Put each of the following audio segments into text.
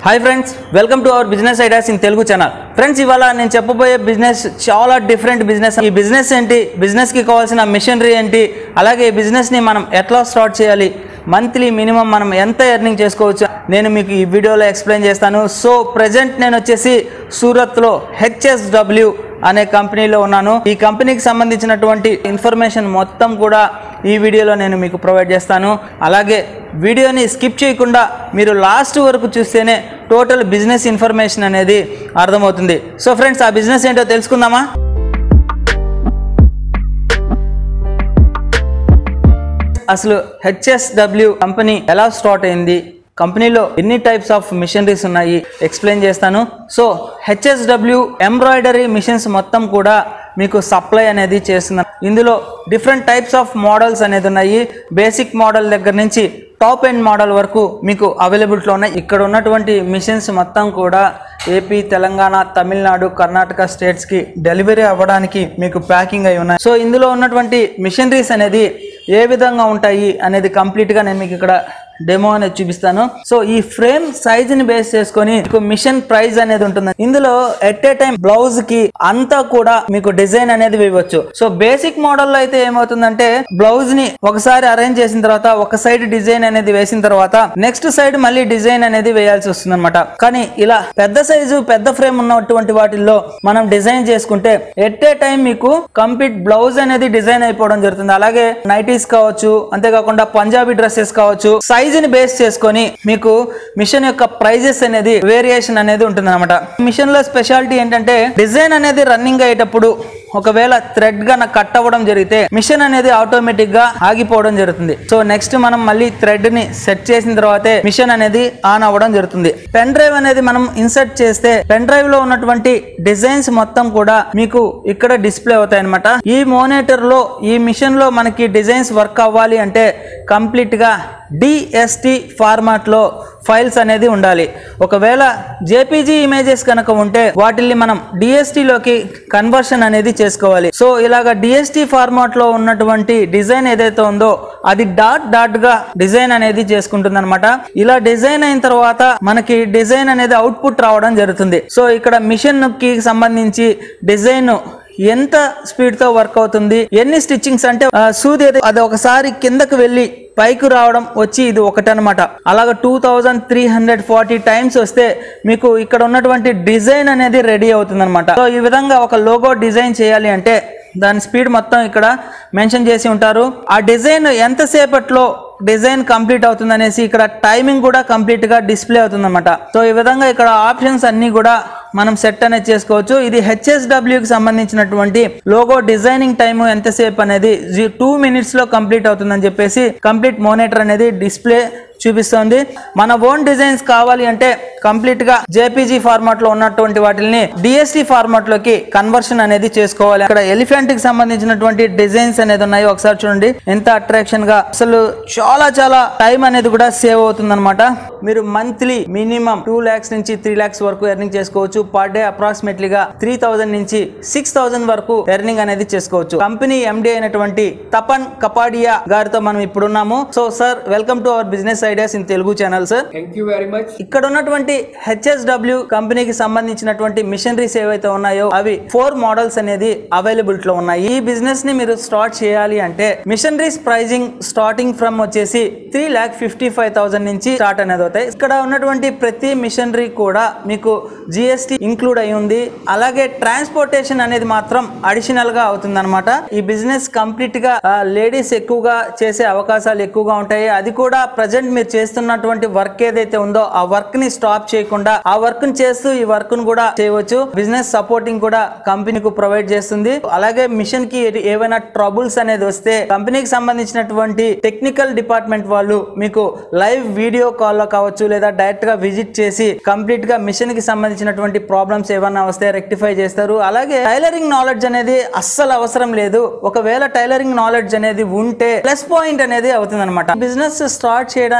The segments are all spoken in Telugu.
Hi friends welcome to our business ideas in Telugu channel friends ఇవాళ నేను చెప్పబోయే బిజినెస్ చాలా డిఫరెంట్ బిజినెస్ ఈ బిజినెస్ ఏంటి బిజినెస్ కి కావాల్సిన మిషనరీ ఏంటి అలాగే ఈ బిజినెస్ ని మనం ఎట్లా స్టార్ట్ చేయాలి మంత్లీ మినిమం మనం ఎంత ఎర్నింగ్ చేసుకోవచ్చు నేను మీకు ఈ వీడియోలో ఎక్స్ప్లెయిన్ చేస్తాను సో ప్రజెంట్ నేను వచ్చేసి సూరత్లో హెచ్ఎస్డబ్ల్యూ అనే కంపెనీలో ఉన్నాను ఈ కంపెనీకి సంబంధించినటువంటి ఇన్ఫర్మేషన్ మొత్తం కూడా ఈ వీడియోలో నేను మీకు ప్రొవైడ్ చేస్తాను అలాగే వీడియోని స్కిప్ చేయకుండా మీరు లాస్ట్ వరకు చూస్తేనే టోటల్ బిజినెస్ ఇన్ఫర్మేషన్ అనేది అర్థమవుతుంది సో ఫ్రెండ్స్ ఆ బిజినెస్ ఏంటో తెలుసుకుందామా అసలు హెచ్ఎస్డబ్ల్యూ కంపెనీ ఎలా స్టార్ట్ అయింది కంపెనీలో ఎన్ని టైప్స్ ఆఫ్ మిషనరీస్ ఉన్నాయి ఎక్స్ప్లెయిన్ చేస్తాను సో హెచ్ఎస్డబ్ల్యూ ఎంబ్రాయిడరీ మిషన్స్ మొత్తం కూడా మీకు సప్లై అనేది చేస్తున్నారు ఇందులో డిఫరెంట్ టైప్స్ ఆఫ్ మోడల్స్ అనేది ఉన్నాయి బేసిక్ మోడల్ దగ్గర నుంచి టాప్ ఎండ్ మోడల్ వరకు మీకు అవైలబిలిటీలో ఉన్నాయి ఇక్కడ ఉన్నటువంటి మిషన్స్ మొత్తం కూడా ఏపీ తెలంగాణ తమిళనాడు కర్ణాటక స్టేట్స్కి డెలివరీ అవ్వడానికి మీకు ప్యాకింగ్ అయి ఉన్నాయి సో ఇందులో ఉన్నటువంటి మిషనరీస్ అనేది ఏ విధంగా ఉంటాయి అనేది కంప్లీట్గా నేను మీకు ఇక్కడ డెమో అనేది చూపిస్తాను సో ఈ ఫ్రేమ్ సైజ్ ని బేస్ చేసుకొని మీకు మిషన్ ప్రైస్ అనేది ఉంటుంది ఇందులో ఎట్ ఏ టైం బ్లౌజ్ కి అంతా కూడా మీకు డిజైన్ అనేది వేయవచ్చు సో బేసిక్ మోడల్ లో అయితే ఏమవుతుందంటే బ్లౌజ్ ని ఒకసారి అరేంజ్ చేసిన తర్వాత ఒక సైడ్ డిజైన్ అనేది వేసిన తర్వాత నెక్స్ట్ సైడ్ మళ్ళీ డిజైన్ అనేది వేయాల్సి వస్తుంది అనమాట కానీ ఇలా పెద్ద సైజు పెద్ద ఫ్రేమ్ ఉన్నటువంటి వాటిల్లో మనం డిజైన్ చేసుకుంటే ఎట్ ఏ టైం మీకు కంప్లీట్ బ్లౌజ్ అనేది డిజైన్ అయిపోవడం జరుగుతుంది అలాగే నైటీస్ కావచ్చు అంతేకాకుండా పంజాబీ డ్రెస్సెస్ కావచ్చు సైజ్ ని బేస్ చేసుకొని మీకు మిషన్ యొక్క ప్రైజెస్ అనేది వేరియేషన్ అనేది ఉంటుంది అనమాట మిషన్ లో స్పెషాలిటీ ఏంటంటే డిజైన్ అనేది రన్నింగ్ అయ్యేటప్పుడు ఒకవేళ థ్రెడ్ గా కట్ అవ్వడం జరిగితే మిషన్ అనేది ఆటోమేటిక్ గా ఆగిపోవడం జరుగుతుంది సో నెక్స్ట్ మనం మళ్ళీ థ్రెడ్ ని సెట్ చేసిన తర్వాతే మిషన్ అనేది ఆన్ అవ్వడం జరుగుతుంది పెన్ డ్రైవ్ అనేది మనం ఇన్సర్ట్ చేస్తే పెన్ డ్రైవ్ లో ఉన్నటువంటి డిజైన్స్ మొత్తం కూడా మీకు ఇక్కడ డిస్ప్లే అవుతాయి అనమాట ఈ మోనిటర్ లో ఈ మిషన్ లో మనకి డిజైన్స్ వర్క్ అవ్వాలి అంటే కంప్లీట్ గా డిఎస్టి ఫార్మాట్ లో ఫైల్స్ అనేది ఉండాలి ఒకవేళ జేపీజీ ఇమేజెస్ కనుక ఉంటే వాటిల్ని మనం DST లోకి కన్వర్షన్ అనేది చేసుకోవాలి సో ఇలాగ డిఎస్టి ఫార్మాట్ లో ఉన్నటువంటి డిజైన్ ఏదైతే ఉందో అది డాట్ డాట్ గా డిజైన్ అనేది చేసుకుంటుంది అనమాట ఇలా డిజైన్ అయిన తర్వాత మనకి డిజైన్ అనేది అవుట్పుట్ రావడం జరుగుతుంది సో ఇక్కడ మిషన్ కి సంబంధించి డిజైన్ ఎంత స్పీడ్ తో వర్క్ అవుతుంది ఎన్ని స్టిచ్చింగ్స్ అంటే ఆ, సూది ఏది- అది ఒకసారి కిందకు వెళ్ళి పైకి రావడం వచ్చి ఇది ఒకటనమాట అలాగ two thousand three hundred forty times వస్తే మీకు ఇక్కడ ఉన్నటువంటి డిజైన్ అనేది రెడీ అవుతుంది అనమాట సో ఈ విధంగా ఒక లోగో డిజైన్ చేయాలి అంటే దాని స్పీడ్ మొత్తం ఇక్కడ మెన్షన్ చేసి ఉంటారు ఆ డిజైన్ ఎంతసేపట్లో డిజైన్ కంప్లీట్ అవుతుంది అనేసి ఇక్కడ టైమింగ్ కూడా కంప్లీట్ గా డిస్ప్లే అవుతుంది అనమాట సో ఈ విధంగా ఇక్కడ ఆప్షన్స్ అన్ని కూడా మనం సెట్ అనేది చేసుకోవచ్చు ఇది HSW కి సంబంధించినటువంటి లోగో డిజైనింగ్ టైం ఎంతసేపు అనేది టూ మినిట్స్ లో కంప్లీట్ అవుతుందని చెప్పేసి కంప్లీట్ మోనిటర్ అనేది డిస్ప్లే చూపిస్తుంది మన ఓన్ డిజైన్స్ కావాలి అంటే కంప్లీట్ గా జేపీజీ ఫార్మాట్ లో ఉన్నటువంటి వాటిని డిఎస్టి ఫార్మాట్ లోకి కన్వర్షన్ అనేది చేసుకోవాలి అక్కడ ఎలిఫెంట్ కి సంబంధించినటువంటి డిజైన్స్ అనేది ఉన్నాయి ఒకసారి చూడండి ఎంత అట్రాక్షన్ గా అసలు చాలా చాలా టైం అనేది కూడా సేవ్ అవుతుంది మీరు మంత్లీ మినిమం టూ ల్యాక్స్ నుంచి త్రీ ల్యాక్స్ వరకు ఎర్నింగ్ చేసుకోవచ్చు పర్ డే అప్రాక్సిమేట్లీ గా త్రీ థౌసండ్ నుంచి సిక్స్ థౌసండ్ వరకు ఎర్నింగ్ అనేది చేసుకోవచ్చు కంపెనీ ఎండి అయినటువంటి తపన్ కపాడియా గారితో మనం ఇప్పుడు ఉన్నాము so sir welcome to our business ideas in Telugu channel sir thank you very much ఇక్కడ ఉన్నటువంటి హెచ్ఎస్డబ్ల్యూ కంపెనీకి సంబంధించినటువంటి మిషనరీస్ ఏవైతే ఉన్నాయో అవి ఫోర్ మోడల్స్ అనేది అవైలబుల్ లో ఉన్నాయి ఈ బిజినెస్ ని మీరు స్టార్ట్ చేయాలి అంటే మిషనరీస్ ప్రైజింగ్ స్టార్టింగ్ ఫ్రమ్ వచ్చేసి three lakh fifty five thousand నుంచి స్టార్ట్ అనేది అవుతాయి ఇక్కడ ఉన్నటువంటి ప్రతి మిషనరీ కూడా మీకు జిఎస్టి ఇంక్లూడ్ అయి ఉంది అలాగే ట్రాన్స్పోర్టేషన్ అనేది మాత్రం అడిషనల్ గా అవుతుంది అనమాట ఈ బిజినెస్ కంప్లీట్ గా లేడీస్ ఎక్కువగా చేసే అవకాశాలు ఎక్కువగా ఉంటాయి అది కూడా ప్రజెంట్ మీరు చేస్తున్నటువంటి వర్క్ ఏదైతే ఉందో ఆ వర్క్ ని స్టాప్ చేయకుండా ఆ వర్క్ ని చేస్తూ ఈ వర్క్ ను కూడా చేయవచ్చు బిజినెస్ సపోర్టింగ్ కూడా కంపెనీకి ప్రొవైడ్ చేస్తుంది అలాగే మిషన్ కి ఏ- ఏవైనా ట్రబుల్స్ అనేది వస్తే కంపెనీకి సంబంధించినటువంటి టెక్నికల్ డిపార్ట్మెంట్ వాళ్ళు మీకు లైవ్ వీడియో కాల్ లో కావచ్చు లేదా డైరెక్ట్ గా విజిట్ చేసి కంప్లీట్ గా మిషన్ కి సంబంధించినటువంటి ప్రాబ్లమ్స్ ఏమన్నా వస్తే రెక్టిఫై చేస్తారు అలాగే టైలరింగ్ నాలెడ్జ్ అనేది అస్సలు అవసరం లేదు ఒకవేళ టైలరింగ్ నాలెడ్జ్ అనేది ఉంటే ప్లస్ పాయింట్ అనేది అవుతుంది అనమాట బిజినెస్ స్టార్ట్ చేయడానికి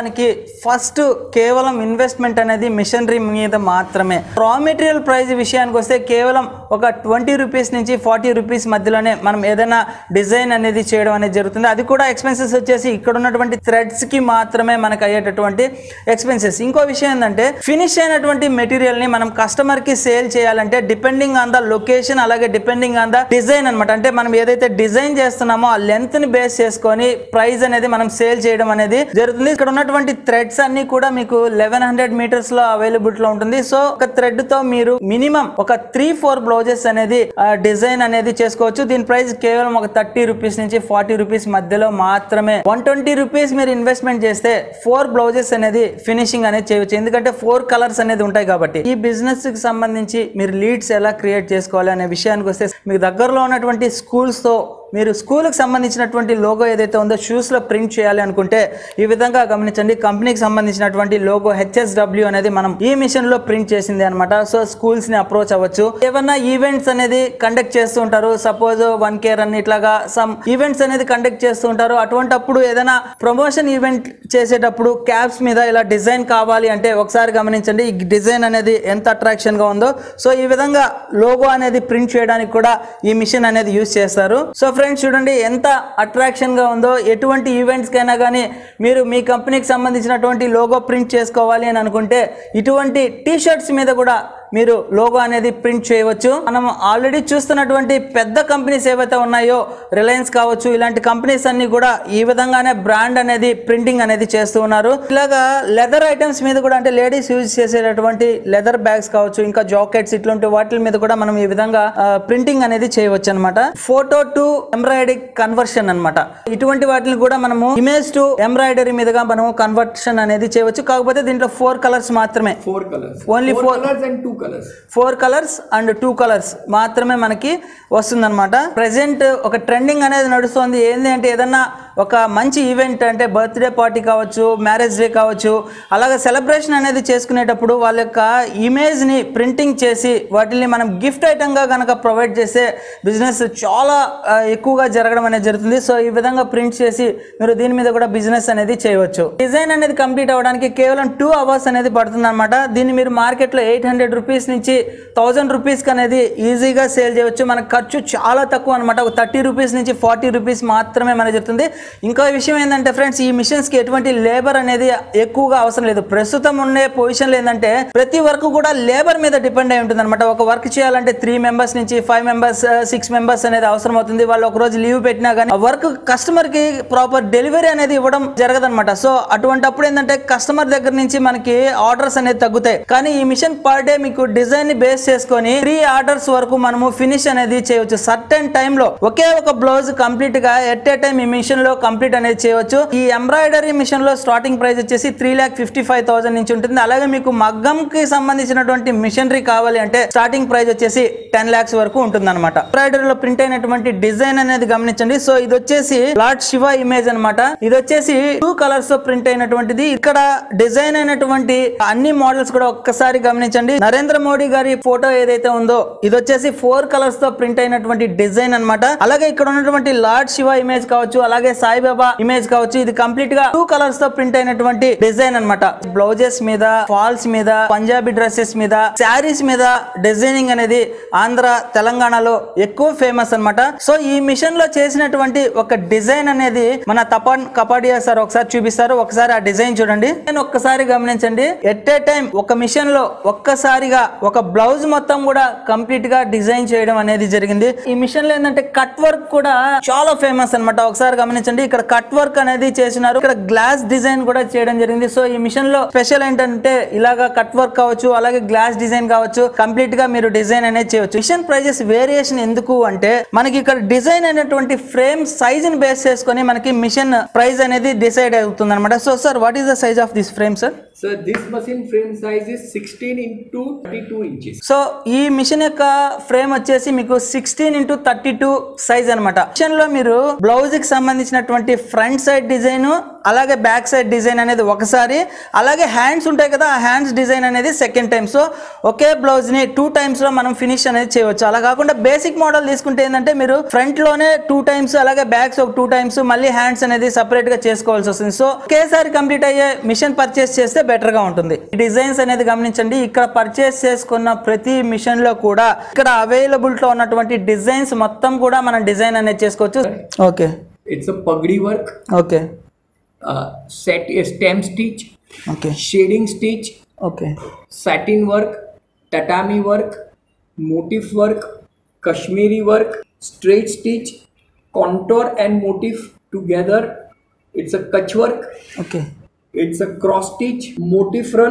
చేయడానికి ఫస్ట్ కేవలం ఇన్వెస్ట్మెంట్ అనేది మిషనరీ మీద మాత్రమే రా మెటీరియల్ ప్రైస్ విషయానికి వస్తే కేవలం ఒక ట్వంటీ రూపీస్ నుంచి ఫార్టీ రూపీస్ మధ్యలోనే మనం ఏదైనా డిజైన్ అనేది చేయడం అనేది జరుగుతుంది అది కూడా ఎక్స్పెన్సెస్ వచ్చేసి ఇక్కడ ఉన్నటువంటి థ్రెడ్స్ కి మాత్రమే మనకు అయ్యేటటువంటి ఎక్స్పెన్సెస్ ఇంకో విషయం ఏంటంటే ఫినిష్ అయినటువంటి మెటీరియల్ ని మనం కస్టమర్ కి సేల్ చేయాలంటే డిపెండింగ్ ఆన్ ద లొకేషన్ అలాగే డిపెండింగ్ ఆన్ ద డిజైన్ అనమాట అంటే మనం ఏదైతే డిజైన్ చేస్తున్నామో ఆ లెంత్ ని బేస్ చేసుకొని ప్రైస్ అనేది మనం సేల్ చేయడం అనేది జరుగుతుంది ఇక్కడ ఉన్నటువంటి థ్రెడ్స్ అన్ని కూడా మీకు లెవెన్ హండ్రెడ్ మీటర్స్ లో అవైలబుల్ లో ఉంటుంది సో ఒక థ్రెడ్ తో మీరు మినిమం ఒక త్రీ ఫోర్ బ్లౌజెస్ అనేది డిజైన్ అనేది చేసుకోవచ్చు దీని ప్రైస్ కేవలం ఒక థర్టీ రూపీస్ నుంచి ఫార్టీ రూపీస్ మధ్యలో మాత్రమే వన్ ట్వంటీ రూపీస్ మీరు ఇన్వెస్ట్మెంట్ చేస్తే ఫోర్ బ్లౌజెస్ అనేది ఫినిషింగ్ అనేది చేయవచ్చు ఎందుకంటే ఫోర్ కలర్స్ అనేది ఉంటాయి కాబట్టి ఈ బిజినెస్ కి సంబంధించి మీరు లీడ్స్ ఎలా క్రియేట్ చేసుకోవాలి అనే విషయానికి వస్తే మీకు దగ్గరలో ఉన్నటువంటి schools తో మీరు స్కూల్కి సంబంధించినటువంటి లోగో ఏదైతే ఉందో షూస్లో ప్రింట్ చేయాలి అనుకుంటే ఈ విధంగా గమనించండి కంపెనీకి సంబంధించినటువంటి లోగో హెచ్ఎస్డబ్ల్యూ అనేది మనం ఈ మిషన్ లో ప్రింట్ చేసింది అనమాట సో స్కూల్స్ ని అప్రోచ్ అవ్వచ్చు ఏమన్నా ఈవెంట్స్ అనేది కండక్ట్ చేస్తూ ఉంటారు సపోజ్ వన్ కేర్ అని ఇట్లాగా సమ్ ఈవెంట్స్ అనేది కండక్ట్ చేస్తూ ఉంటారు అటువంటప్పుడు ఏదైనా ప్రమోషన్ ఈవెంట్ చేసేటప్పుడు క్యాప్స్ మీద ఇలా డిజైన్ కావాలి అంటే ఒకసారి గమనించండి ఈ డిజైన్ అనేది ఎంత అట్రాక్షన్ గా ఉందో సో ఈ విధంగా లోగో అనేది ప్రింట్ చేయడానికి కూడా ఈ మిషన్ అనేది యూస్ చేస్తారు సో ఫ్రెండ్స్ చూడండి ఎంత అట్రాక్షన్ గా ఉందో ఎటువంటి ఈవెంట్స్ కైనా కానీ మీరు మీ కంపెనీకి సంబంధించినటువంటి లోగో ప్రింట్ చేసుకోవాలి అని అనుకుంటే ఇటువంటి టీ షర్ట్స్ మీద కూడా మీరు లోగో అనేది ప్రింట్ చేయవచ్చు మనం ఆల్రెడీ చూస్తున్నటువంటి పెద్ద కంపెనీస్ ఏవైతే ఉన్నాయో రిలయన్స్ కావచ్చు ఇలాంటి కంపెనీస్ అన్ని కూడా ఈ విధంగానే బ్రాండ్ అనేది ప్రింటింగ్ అనేది చేస్తూ ఉన్నారు ఇలాగా లెదర్ ఐటమ్స్ మీద కూడా అంటే లేడీస్ యూజ్ చేసేటటువంటి లెదర్ బ్యాగ్స్ కావచ్చు ఇంకా జాకెట్స్ ఇట్లాంటి వాటి మీద కూడా మనం ఈ విధంగా ప్రింటింగ్ అనేది చేయవచ్చు అనమాట ఫోటో టు ఎంబ్రాయిడరీ కన్వర్షన్ అన్నమాట ఇటువంటి వాటిని కూడా మనము ఇమేజ్ టు ఎంబ్రాయిడరీ మీదుగా మనము కన్వర్షన్ అనేది చేయవచ్చు కాకపోతే దీంట్లో ఫోర్ కలర్స్ మాత్రమే four colors. Only four four- colors and two colors. Four colours and two colours మాత్రమే మనకి వస్తుందన్నమాట ప్రజెంట్ ఒక ట్రెండింగ్ అనేది నడుస్తుంది ఏంది అంటే ఏదన్నా ఒక మంచి ఈవెంట్ అంటే బర్త్డే పార్టీ కావచ్చు మ్యారేజ్ డే కావచ్చు అలాగే సెలబ్రేషన్ అనేది చేసుకునేటప్పుడు వాళ్ళ యొక్క ఇమేజ్ని ప్రింటింగ్ చేసి వాటిని మనం గిఫ్ట్ ఐటమ్గా కనుక ప్రొవైడ్ చేస్తే బిజినెస్ చాలా ఆ, ఎక్కువగా జరగడం అనేది జరుగుతుంది సో ఈ విధంగా ప్రింట్ చేసి మీరు దీని మీద కూడా బిజినెస్ అనేది చేయవచ్చు డిజైన్ అనేది కంప్లీట్ అవ్వడానికి కేవలం టూ అవర్స్ అనేది పడుతుంది అనమాట దీన్ని మీరు మార్కెట్లో ఎయిట్ హండ్రెడ్ రూపీస్ నుంచి థౌజండ్ రూపీస్కి అనేది ఈజీగా సేల్ చేయవచ్చు మన ఖర్చు చాలా తక్కువ అనమాట ఒక థర్టీ రూపీస్ నుంచి ఫార్టీ రూపీస్ మాత్రమే మనకి జరుగుతుంది ఇంకో విషయం ఏంటంటే ఫ్రెండ్స్ ఈ మిషన్స్కి ఎటువంటి లేబర్ అనేది ఎక్కువగా అవసరం లేదు ప్రస్తుతం ఉండే పొజిషన్లో ఏంటంటే ప్రతి వర్క్ కూడా లేబర్ మీద డిపెండ్ అయి ఉంటుంది అనమాట ఒక వర్క్ చేయాలంటే త్రీ మెంబర్స్ నుంచి ఫైవ్ మెంబర్స్ సిక్స్ మెంబర్స్ అనేది అవసరం అవుతుంది వాళ్ళు ఒక రోజు లీవ్ పెట్టినా కానీ ఆ వర్క్ కస్టమర్ కి ప్రాపర్ డెలివరీ అనేది ఇవ్వడం జరగదన్నమాట సో అటువంటి అప్పుడు ఏంటంటే కస్టమర్ దగ్గర నుంచి మనకి ఆర్డర్స్ అనేది తగ్గుతాయి కానీ ఈ మిషన్ పర్ డే మీకు డిజైన్ ని బేస్ చేసుకొని త్రీ ఆర్డర్స్ వరకు మనము ఫినిష్ అనేది చేయవచ్చు సర్టెన్ టైమ్ లో ఒకే ఒక బ్లౌజ్ కంప్లీట్ గా ఎట్ ఏ టైం ఈ మిషన్ లో కంప్లీట్ అనేది చేయవచ్చు ఈ ఎంబ్రాయిడరీ మిషన్ లో స్టార్టింగ్ ప్రైస్ వచ్చేసి three lakh fifty five thousand నుంచి ఉంటుంది అలాగే మీకు మగ్గం కి సంబంధించినటువంటి మిషనరీ కావాలి అంటే స్టార్టింగ్ ప్రైస్ వచ్చేసి టెన్ లాక్స్ వరకు ఉంటుంది అనమాట ఎంబ్రాయిడరీలో ప్రింట్ అయినటువంటి డిజైన్ అనేది గమనించండి సో ఇది వచ్చేసి లార్డ్ శివ ఇమేజ్ అన్నమాట ఇది వచ్చేసి టూ కలర్స్ తో ప్రింట్ అయినటువంటిది ఇక్కడ డిజైన్ అయినటువంటి అన్ని మోడల్స్ కూడా ఒక్కసారి గమనించండి నరేంద్ర మోడీ గారి ఫోటో ఏదైతే ఉందో ఇది వచ్చేసి ఫోర్ కలర్స్ తో ప్రింట్ అయినటువంటి డిజైన్ అన్నమాట అలాగే ఇక్కడ ఉన్నటువంటి లార్డ్ శివ ఇమేజ్ కావచ్చు అలాగే సాయిబాబా ఇమేజ్ కావచ్చు ఇది కంప్లీట్ గా టూ కలర్స్ తో ప్రింట్ అయినటువంటి డిజైన్ అన్నమాట బ్లౌజెస్ మీద ఫాల్స్ మీద పంజాబీ డ్రెస్సెస్ మీద శారీస్ మీద డిజైనింగ్ అనేది ఆంధ్ర తెలంగాణలో ఎక్కువ ఫేమస్ అన్నమాట సో ఈ మిషన్ లో చేసినటువంటి ఒక డిజైన్ అనేది మన తపన్ కపాడియా సార్ ఒకసారి చూపిస్తారు ఒకసారి ఆ డిజైన్ చూడండి నేను ఒక్కసారి గమనించండి ఎట్ ఏ టైం ఒక మిషన్ లో ఒక్కసారిగా ఒక బ్లౌజ్ మొత్తం కూడా కంప్లీట్ గా డిజైన్ చేయడం అనేది జరిగింది ఈ మిషన్ లో ఏంటంటే కట్ వర్క్ కూడా చాలా ఫేమస్ అన్నమాట ఒకసారి గమనించండి ఇక్కడ కట్ వర్క్ అనేది చేసినారు ఇక్కడ గ్లాస్ డిజైన్ కూడా చేయడం జరిగింది సో ఈ మిషన్ లో స్పెషల్ ఏంటంటే ఇలాగా కట్ వర్క్ కావచ్చు అలాగే గ్లాస్ డిజైన్ కావచ్చు కంప్లీట్ గా మీరు డిజైన్ అనేది చేయవచ్చు మిషన్ ప్రైజెస్ వేరియేషన్ ఎందుకు అంటే మనకి ఇక్కడ డిజైన్ అయినటువంటి ఫ్రేమ్ సైజ్ ని బేస్ చేసుకొని మనకి మిషన్ ప్రైస్ అనేది డిసైడ్ అవుతుంది అనమాట so sir what is the size of this frame sir So this machine frame size is 16 into 32 inches. So ఈ మిషన్ యొక్క ఫ్రేమ్ వచ్చేసి మీకు sixteen into thirty two size అనమాట మిషన్ లో మీరు బ్లౌజ్ కి సంబంధించినటువంటి ఫ్రంట్ సైడ్ డిజైన్ అలాగే బ్యాక్ సైడ్ డిజైన్ అనేది ఒకసారి అలాగే హ్యాండ్స్ ఉంటాయి కదా ఆ హ్యాండ్స్ డిజైన్ అనేది సెకండ్ టైం సో ఒకే బ్లౌజ్ ని టూ టైమ్స్ లో మనం ఫినిష్ అనేది చేయవచ్చు అలా కాకుండా బేసిక్ మోడల్ తీసుకుంటే ఏంటంటే మీరు ఫ్రంట్ లోనే టూ టైమ్స్ అలాగే బ్యాక్స్ ఒక టూ టైమ్స్ మళ్ళీ హ్యాండ్స్ అనేది సపరేట్ గా చేసుకోవాల్సి వస్తుంది సో ఒకేసారి కంప్లీట్ అయ్యే మిషన్ పర్చేస్ చేస్తే బెటర్ గా ఉంటుంది ఈ డిజైన్స్ అనేది గమనించండి ఇక్కడ పర్చేస్ చేసుకున్న ప్రతి మిషన్ లో కూడా ఇక్కడ అవైలబుల్ లో ఉన్నటువంటి డిజైన్స్ మొత్తం కూడా మనం డిజైన్ అనేది చేసుకోవచ్చు okay It's a pagdi work, okay uh, set a stem stitch, okay shading stitch, okay satin work, tatami work, motif work, Kashmiri work, straight stitch, contour and motif together. It's a kutch work. Okay It's a cross stitch, motif run,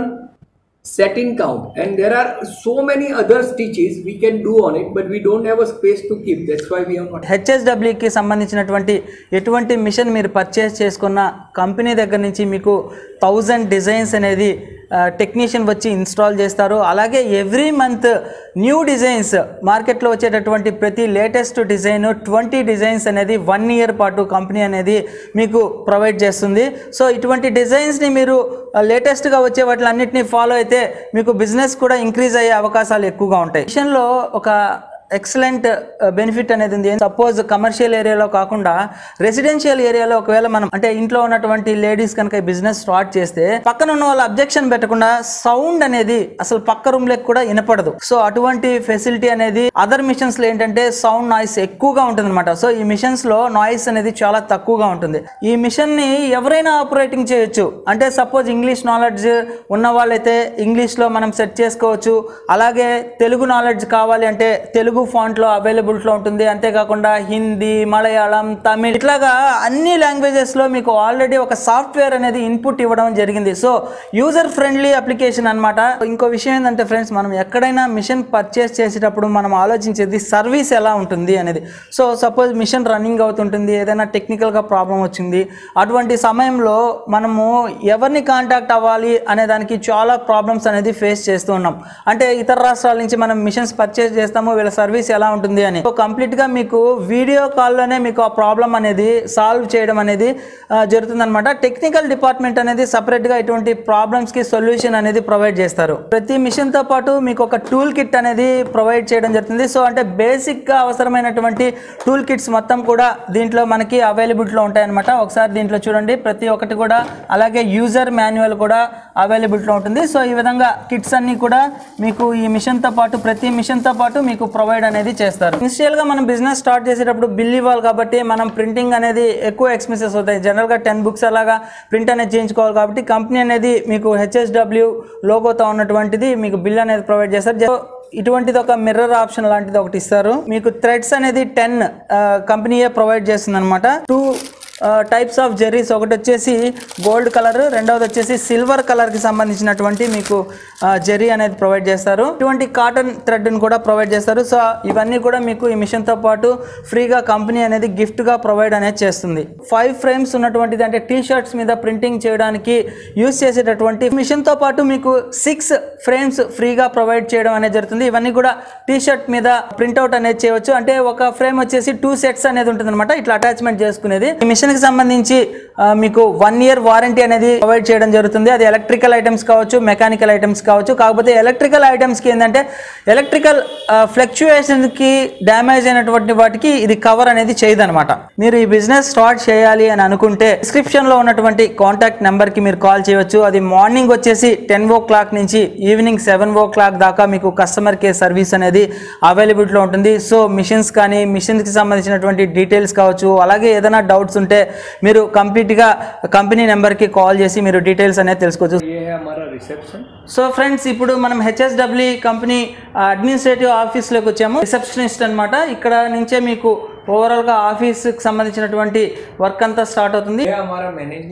satin count, and there are so many other stitches we can do on it, but we don't have a space to keep. That's why we have not. హెచ్ఎస్డబ్ల్యూకి సంబంధించినటువంటి ఎటువంటి మిషన్ మీరు పర్చేస్ చేసుకున్న కంపెనీ దగ్గర నుంచి మీకు థౌజండ్ డిజైన్స్ అనేది టెక్నీషియన్ వచ్చి ఇన్స్టాల్ చేస్తారు అలాగే ఎవ్రీ మంత్ న్యూ డిజైన్స్ మార్కెట్లో వచ్చేటటువంటి ప్రతి లేటెస్ట్ డిజైన్ ట్వంటీ డిజైన్స్ అనేది వన్ ఇయర్ పాటు కంపెనీ అనేది మీకు ప్రొవైడ్ చేస్తుంది సో ఇటువంటి డిజైన్స్ని మీరు లేటెస్ట్గా వచ్చే వాటిలన్నింటినీ ఫాలో అయితే మీకు బిజినెస్ కూడా ఇంక్రీజ్ అయ్యే అవకాశాలు ఎక్కువగా ఉంటాయి మిషన్లో ఒక ఎక్సలెంట్ బెనిఫిట్ అనేది ఉంది సపోజ్ కమర్షియల్ ఏరియాలో కాకుండా రెసిడెన్షియల్ ఏరియాలో ఒకవేళ మనం అంటే ఇంట్లో ఉన్నటువంటి లేడీస్ కనుక బిజినెస్ స్టార్ట్ చేస్తే పక్కన ఉన్న వాళ్ళు అబ్జెక్షన్ పెట్టకుండా సౌండ్ అనేది అసలు పక్క రూమ్ లెక్క కూడా వినపడదు సో అటువంటి ఫెసిలిటీ అనేది అదర్ మిషన్స్ లో ఏంటంటే సౌండ్ నాయిస్ ఎక్కువగా ఉంటుంది అనమాట సో ఈ మిషన్స్ లో నాయిస్ అనేది చాలా తక్కువగా ఉంటుంది ఈ మిషన్ ని ఎవరైనా ఆపరేటింగ్ చేయొచ్చు అంటే సపోజ్ ఇంగ్లీష్ నాలెడ్జ్ ఉన్న వాళ్ళైతే ఇంగ్లీష్ లో మనం సెట్ చేసుకోవచ్చు అలాగే తెలుగు నాలెడ్జ్ కావాలి అంటే తెలుగు ఫాంట్ లో అవైలబుల్ లో ఉంటుంది అంతేకాకుండా హిందీ మలయాళం తమిళ్ ఇట్లాగా అన్ని లాంగ్వేజెస్ లో మీకు ఆల్రెడీ ఒక సాఫ్ట్వేర్ అనేది ఇన్పుట్ ఇవ్వడం జరిగింది సో యూజర్ ఫ్రెండ్లీ అప్లికేషన్ అన్నమాట ఇంకో విషయం ఏంటంటే ఫ్రెండ్స్ మనం ఎక్కడైనా మిషన్ పర్చేస్ చేసేటప్పుడు మనం ఆలోచించేది సర్వీస్ ఎలా ఉంటుంది అనేది సో సపోజ్ మిషన్ రన్నింగ్ అవుతుంటుంది ఏదైనా టెక్నికల్గా ప్రాబ్లం వచ్చింది అటువంటి సమయంలో మనము ఎవరిని కాంటాక్ట్ అవ్వాలి అనే దానికి చాలా ప్రాబ్లమ్స్ అనేది ఫేస్ చేస్తూ ఉన్నాం అంటే ఇతర రాష్ట్రాల నుంచి మనం మిషన్స్ పర్చేస్ చేస్తాము వీళ్ళ సర్వీస్ ఎలా ఉంటుంది అని సో కంప్లీట్గా మీకు వీడియో కాల్లోనే మీకు ఆ ప్రాబ్లం అనేది సాల్వ్ చేయడం అనేది జరుగుతుంది అనమాట టెక్నికల్ డిపార్ట్మెంట్ అనేది సపరేట్గా ఇటువంటి ప్రాబ్లమ్స్కి సొల్యూషన్ అనేది ప్రొవైడ్ చేస్తారు ప్రతి మిషన్తో పాటు మీకు ఒక టూల్ కిట్ అనేది ప్రొవైడ్ చేయడం జరుగుతుంది సో అంటే బేసిక్గా అవసరమైనటువంటి టూల్ కిట్స్ మొత్తం కూడా దీంట్లో మనకి అవైలబిలిటీలో ఉంటాయన్నమాట ఒకసారి దీంట్లో చూడండి ప్రతి ఒక్కటి కూడా అలాగే యూజర్ మాన్యువల్ కూడా అవైలబిలిటీలో ఉంటుంది సో ఈ విధంగా కిట్స్ అన్నీ కూడా మీకు ఈ మిషన్తో పాటు ప్రతి మిషన్తో పాటు మీకు ప్రొవైడ్ అనేది చేస్తారు ఇనిషియల్గా మనం బిజినెస్ స్టార్ట్ చేసేటప్పుడు బిల్ ఇవ్వాలి కాబట్టి మనం ప్రింటింగ్ అనేది ఎక్కువ ఎక్స్పెన్సెస్ అవుతాయి జనరల్గా టెన్ బుక్స్ అలాగా ప్రింట్ అనేది చేయించుకోవాలి కాబట్టి కంపెనీ అనేది మీకు హెచ్ఎస్డబ్ల్యూ లోగోతో ఉన్నటువంటిది మీకు బిల్ అనేది ప్రొవైడ్ చేస్తారు జ- ఇటువంటిది ఒక మిర్రర్ ఆప్షన్ లాంటిది ఒకటి ఇస్తారు మీకు థ్రెడ్స్ అనేది టెన్ కంపెనీయే ప్రొవైడ్ చేస్తుంది అనమాట టూ టైప్స్ ఆఫ్ జెర్రీస్ ఒకటి వచ్చేసి గోల్డ్ కలర్ రెండవది వచ్చేసి సిల్వర్ కలర్కి సంబంధించినటువంటి మీకు జెర్రీ అనేది ప్రొవైడ్ చేస్తారు ఇటువంటి కాటన్ థ్రెడ్ని కూడా ప్రొవైడ్ చేస్తారు సో ఇవన్నీ కూడా మీకు ఈ మిషన్తో పాటు ఫ్రీగా కంపెనీ అనేది గిఫ్ట్గా ప్రొవైడ్ అనేది చేస్తుంది ఫైవ్ ఫ్రేమ్స్ ఉన్నటువంటిది అంటే టీ షర్ట్స్ మీద ప్రింటింగ్ చేయడానికి యూస్ చేసేటటువంటి మిషన్తో పాటు మీకు సిక్స్ ఫ్రేమ్స్ ఫ్రీగా ప్రొవైడ్ చేయడం అనేది జరుగుతుంది ఇవన్నీ కూడా టీ షర్ట్ మీద ప్రింట్అవుట్ అనేది చేయవచ్చు అంటే ఒక ఫ్రేమ్ వచ్చేసి టూ సెట్స్ అనేది ఉంటుంది అనమాట ఇట్లా అటాచ్మెంట్ చేసుకునేది ఈ మిషన్ కి సంబంధించి ఆ, మీకు వన్ ఇయర్ వారంటీ అనేది ప్రొవైడ్ చేయడం జరుగుతుంది అది ఎలక్ట్రికల్ ఐటమ్స్ కావచ్చు మెకానికల్ ఐటమ్స్ కావచ్చు కాకపోతే ఎలక్ట్రికల్ ఐటమ్స్ కి ఏంటంటే ఎలక్ట్రికల్ ఫ్లక్చుయేషన్ కి డ్యామేజ్ అయినటువంటి వాటికి ఇది కవర్ అనేది చేయదన్నమాట మీరు ఈ బిజినెస్ స్టార్ట్ చేయాలి అని అనుకుంటే డిస్క్రిప్షన్ లో ఉన్నటువంటి కాంటాక్ట్ నెంబర్ కి మీరు కాల్ చేయవచ్చు అది మార్నింగ్ వచ్చేసి టెన్ ఓ క్లాక్ నుంచి ఈవినింగ్ సెవెన్ ఓ క్లాక్ దాకా మీకు కస్టమర్ కేర్ సర్వీస్ అనేది అవైలబిలిటీలో ఉంటుంది సో మిషన్స్ కానీ మిషన్స్కి సంబంధించినటువంటి డీటెయిల్స్ కావచ్చు అలాగే ఏదైనా డౌట్స్ ఉంటే మీరు కంప్లీట్గా కంపెనీ నెంబర్కి కాల్ చేసి మీరు డీటెయిల్స్ అనేది తెలుసుకోవచ్చు ये है हमारा रिसेप्शन సో ఫ్రెండ్స్ ఇప్పుడు మనం హెచ్ఎస్డబ్ల్యూ కంపెనీ అడ్మినిస్ట్రేటివ్ ఆఫీస్లోకి వచ్చాము రిసెప్షనిస్ట్ అన్నమాట ఇక్కడ నుంచే మీకు ఓవరాల్గా ఆఫీస్కి సంబంధించినటువంటి వర్క్ అంతా స్టార్ట్ అవుతుంది ये हमारा मैनेजमेंट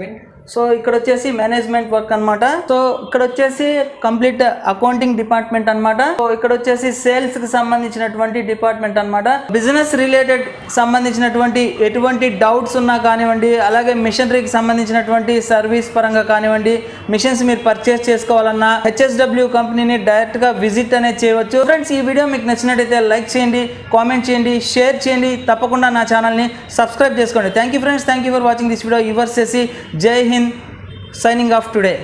సో ఇక్కడ వచ్చేసి మేనేజ్మెంట్ వర్క్ అన్నమాట సో ఇక్కడ వచ్చేసి కంప్లీట్ అకౌంటింగ్ డిపార్ట్మెంట్ అన్నమాట సో ఇక్కడ వచ్చేసి సేల్స్ కి సంబంధించినటువంటి డిపార్ట్మెంట్ అన్నమాట బిజినెస్ రిలేటెడ్ సంబంధించినటువంటి ఎటువంటి డౌట్స్ ఉన్నా కానివ్వండి అలాగే మిషనరీకి సంబంధించినటువంటి సర్వీస్ పరంగా కానివ్వండి మిషన్స్ మీరు పర్చేస్ చేసుకోవాలన్నా హెచ్ఎస్డబ్ల్యూ కంపెనీని డైరెక్ట్ గా విజిట్ అనేది చేయవచ్చు ఫ్రెండ్స్ ఈ వీడియో మీకు నచ్చినట్టయితే లైక్ చేయండి కామెంట్ చేయండి షేర్ చేయండి తప్పకుండా నా ఛానల్ని సబ్స్క్రైబ్ చేసుకోండి thank you friends thank you for watching this video yours చేసి Jai Hind signing off today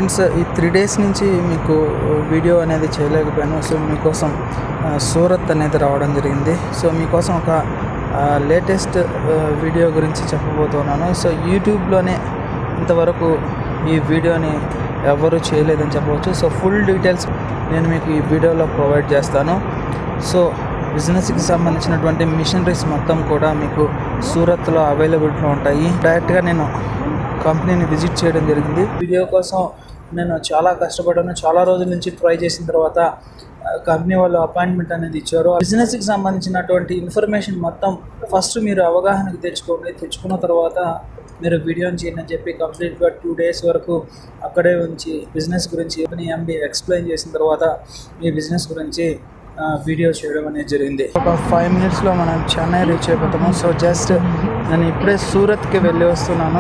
friends ఈ త్రీ డేస్ నుంచి మీకు వీడియో అనేది చేయలేకపోయాను సో మీకోసం ఆ, సూరత్ అనేది రావడం జరిగింది సో మీకోసం ఒక లేటెస్ట్ వీడియో గురించి చెప్పబోతున్నాను సో యూట్యూబ్లోనే ఇంతవరకు ఈ వీడియోని ఎవరు చేయలేదని చెప్పవచ్చు సో ఫుల్ డీటెయిల్స్ నేను మీకు ఈ వీడియోలో ప్రొవైడ్ చేస్తాను సో బిజినెస్కి సంబంధించినటువంటి మిషనరీస్ మొత్తం కూడా మీకు సూరత్లో అవైలబిలిటీలో ఉంటాయి డైరెక్ట్గా నేను కంపెనీని విజిట్ చేయడం జరిగింది వీడియో కోసం నేను చాలా కష్టపడ్డాను చాలా రోజుల నుంచి ట్రై చేసిన తర్వాత ఆ, కంపెనీ వాళ్ళు అపాయింట్మెంట్ అనేది ఇచ్చారు బిజినెస్కి సంబంధించినటువంటి ఇన్ఫర్మేషన్ మొత్తం ఫస్ట్ మీరు అవగాహనకి తెచ్చుకోండి తెచ్చుకున్న తర్వాత మీరు వీడియోని చేయండి అని చెప్పి కంప్లీట్గా టూ డేస్ వరకు అక్కడే ఉంచి బిజినెస్ గురించి కంపెనీ ఎండి ఎక్స్ప్లెయిన్ చేసిన తర్వాత మీ బిజినెస్ గురించి ఆ, వీడియో చేయడం అనేది జరిగింది ఒక ఫైవ్ మినిట్స్లో మనం చెన్నై రీచ్ అయిపోతాము సో జస్ట్ నేను ఇప్పుడే సూరత్కి వెళ్ళి వస్తున్నాను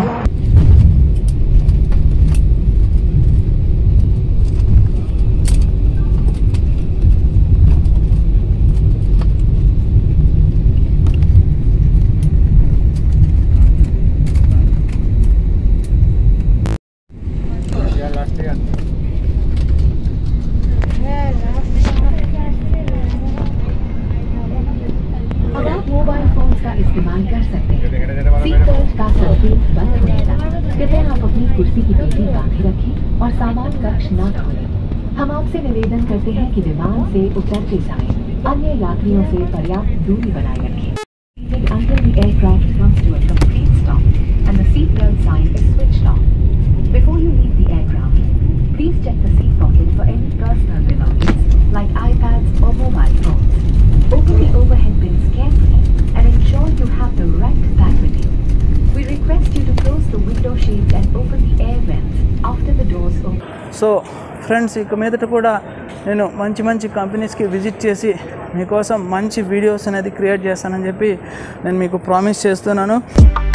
अब आप मोबाइल फोन्स का इस्तेमाल कर सकते हैं सीट बेल्ट का संकेत बंद होने तक कृपया आप अपनी कुर्सी की पेटी बांधे रखें और सामान कक्ष न खोलें हम आपसे निवेदन करते हैं कि विमान से उतरते समय अन्य यात्रियों से पर्याप्त दूरी बनाए रखें Until the aircraft comes to a complete stop and the seat belt sign is switched off. Before you leave the aircraft, please check the seat pocket for any personal belongings like iPads or mobile phones. Open the overhead bins carefully and ensure you have the right bag with you. We request you to close the window shades and open the air vents after the doors open. So friends ఇక మీదట కూడా నేను మంచి మంచి కంపెనీస్కి విజిట్ చేసి మీకోసం మంచి వీడియోస్ అనేది క్రియేట్ చేస్తానని చెప్పి నేను మీకు ప్రామిస్ చేస్తున్నాను